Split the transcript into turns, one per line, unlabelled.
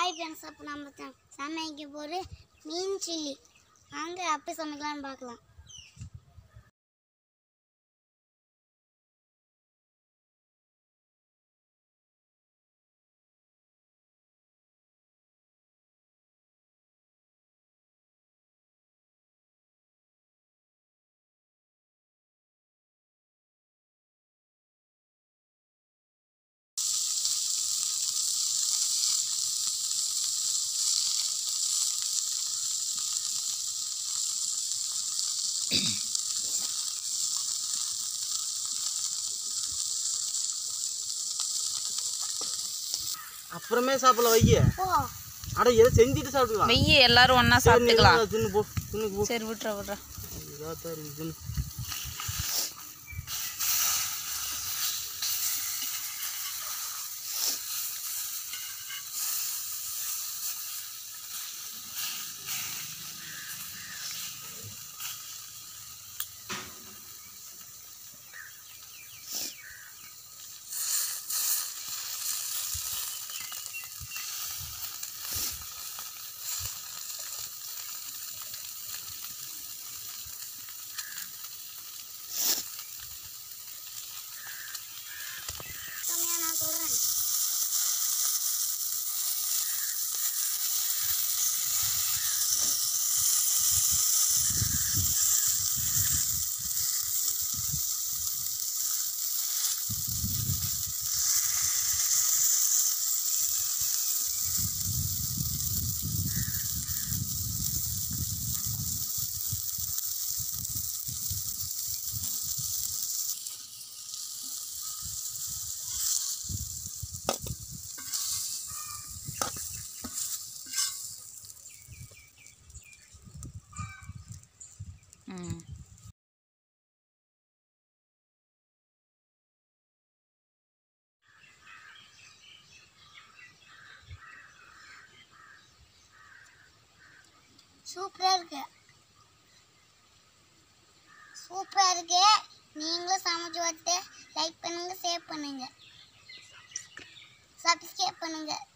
hi friends அப்போ நம்ம ச- சமைக்க போகிற மீன் சில்லி வாங்க அப்படி சமைக்கலாம்னு பார்க்கலாம்
அப்புறமே சாப்பிடல வைய
ஓ
அட எதை செஞ்சுட்டு சாப்பிட்டுக்கலாம்
வெய்ய எல்லாரும் ஒண்ணா
சரி, நீ
சாப்பிட்டுக்கலாம்
இதெல்லாம் தின்னு போ தின்னு போ
சரி விட்றா விட்றா
இதா தான் இருக்குது, தின்னு
கம்மியாக நான் சொல்கிறேன்
ம்
சூப்பராக இருக்கு சூப்பராக இருக்கு நீங்களும் சமைச்சு வச்சு லைக் பண்ணுங்க ஷேர் பண்ணுங்க சப்ஸ்கிரைப் பண்ணுங்க